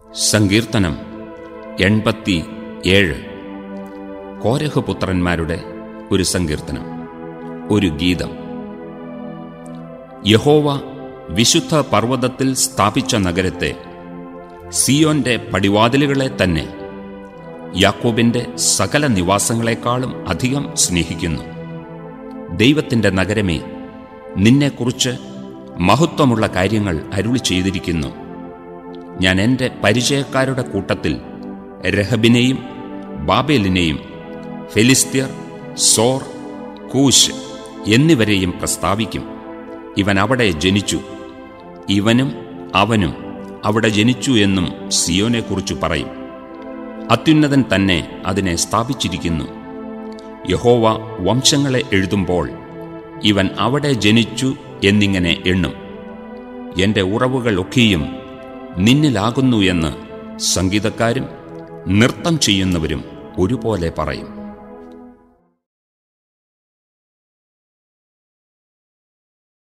സങ്കീർത്തനം എൺപത്തി ഏഴ് കോരഹ് പുത്രന്മാരുടെ ഒരു സങ്കീർത്തനം ഒരു ഗീതം യഹോവ വിശുദ്ധ പർവ്വതത്തിൽ സ്ഥാപിച്ച നഗരത്തെ സിയോന്റെ പടിവാതിലുകളെ തന്നെ യാക്കോബിന്റെ സകല നിവാസങ്ങളെക്കാളും അധികം സ്നേഹിക്കുന്നു ദൈവത്തിന്റെ നഗരമേ നിന്നെക്കുറിച്ച് മഹത്വമുള്ള കാര്യങ്ങൾ അരുളി ചെയ്തിരിക്കുന്നു ഞാൻ എൻ്റെ പരിചയക്കാരുടെ കൂട്ടത്തിൽ രഹബിനെയും ബാബേലിനെയും ഫെലിസ്ത്യർ സോർ കൂശ് എന്നിവരെയും പ്രസ്താവിക്കും ഇവൻ അവിടെ ജനിച്ചു ഇവനും അവനും അവിടെ ജനിച്ചു എന്നും സിയോനെക്കുറിച്ച് പറയും അത്യുന്നതൻ തന്നെ അതിനെ സ്ഥാപിച്ചിരിക്കുന്നു യഹോവ വംശങ്ങളെ എഴുതുമ്പോൾ ഇവൻ അവിടെ ജനിച്ചു എന്നിങ്ങനെ എണ്ണും എന്റെ ഉറവുകൾ ഒക്കെയും നിന്നിലാകുന്നു എന്ന് സംഗീതക്കാരും നൃത്തം ചെയ്യുന്നവരും ഒരുപോലെ പറയും